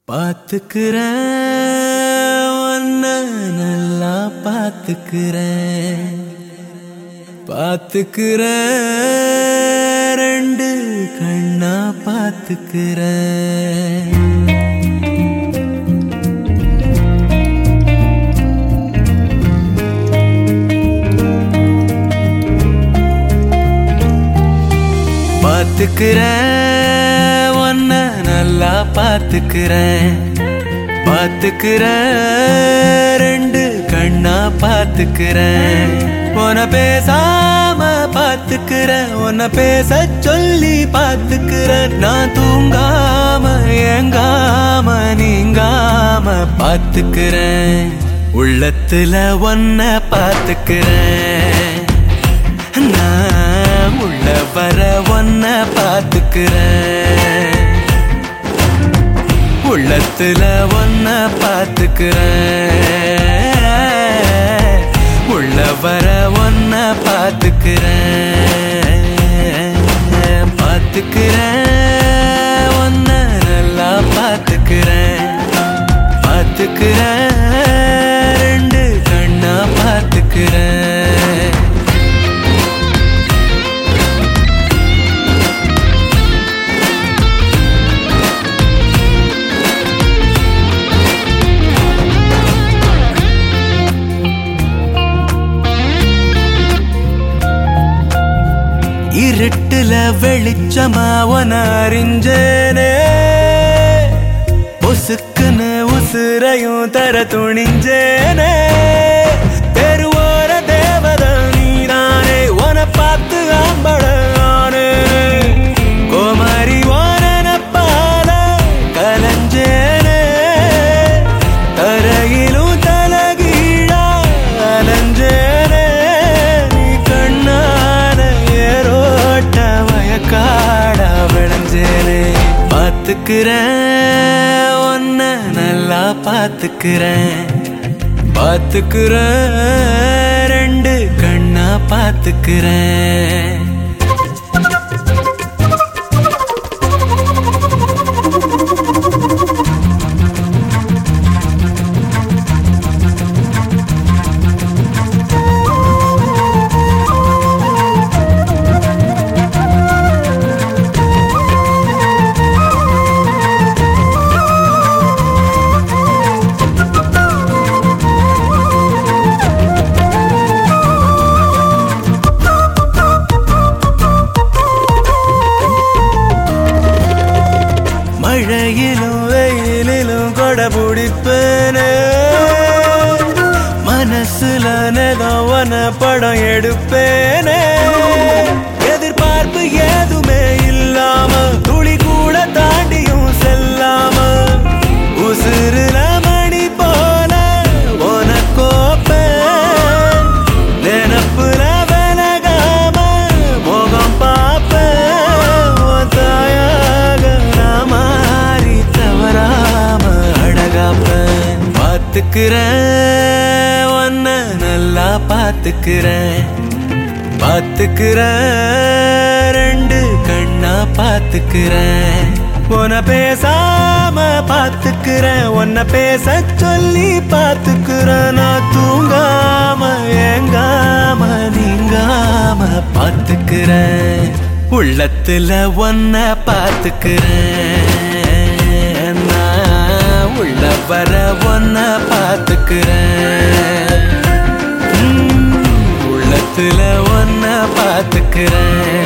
பாத்துக்கிறேன் உன்னை நல்லா பாத்துக்கிறேன் பாத்துக்கிறேன் ரெண்டு கண்ணா பாத்துக்கிறேன் பாத்துக்கிறேன் உன்னை நல்லா பாத்துக்கிறேன் பாத்துக்கிறேன் ரெண்டு கண்ணா பாத்துக்கிறேன் உன பேசாம பாத்துக்கிறேன் உன்னை பேச சொல்லி பாத்துக்கிறேன் நான் தூங்காம ஏங்காம நீங்காம பாத்துக்கிறேன் உள்ளத்துல ஒன்ன பாத்துக்கிறேன் நான் உள்ள வர ஒன்ன பாத்துக்கிறேன் உள்ளத்துல ஒன்ன பாத்துக்கிறேன் உள்ள வர ஒன்ன பாத்துக்கிறேன் பாத்துக்கிறேன் ஒன்ன நல்லா பாத்துக்கிறேன் பாத்துக்கிறேன் ரெண்டு கண்ணா பாத்துக்கிறேன் இருட்டுல வெளிச்சமா உன அறிஞ்சேனே பொசுக்குன்னு உசுரையும் தர துணிஞ்சேனே தெருவோர தேவத நீதானே உன பார்த்து ஆம்படானே கோமாரி ஓனன பால கலஞ்சேனே தரையிலும் தலகீழா அலஞ்சேனே நீ கண்ணால ஏரோட்ட வயக்காடா விளைஞ்சேனே பாத்துக்கிறேன் ஒன்ன நல்லா பாத்துக்கிறேன் பாத்துக்கிறேன் ரெண்டு கண்ணா பாத்துக்கிறேன் மழையிலும் வெயிலிலும் கொடை பிடிப்பேனே மனசுல நெதவன படம் எடுப்பேனே எதிர்பார்ப்பு ஏதுமே இல்லாம துளி கூட தாண்டியும் செல்லாம உசுருல மணி போல உனக்கோப்பேன் நினப்புல விலகாம முகம் பார்ப்பேன் உன் தாயாக நான் மாறி தவறாம அழகாப்பேன் பார்த்துக்கிறேன் உன்ன நல்லா பார்த்துக்கிறேன் பார்த்துக்கிறேன் ரெண்டு கண்ணா பார்த்துக்கிறேன் உன பேசாம பார்த்துக்கிறேன் உன்னை பேச சொல்லி பார்த்துக்கிறேன் நான் தூங்காம ஏங்காம நீங்காம பார்த்துக்கிறேன் உள்ளத்துல ஒன்ன பார்த்துக்கிறேன் நான் உள்ள வர ஒன்ன பார்த்துக்கிறேன் உம், உள்ளத்துல ஒன்ன பார்த்துக்கிறேன்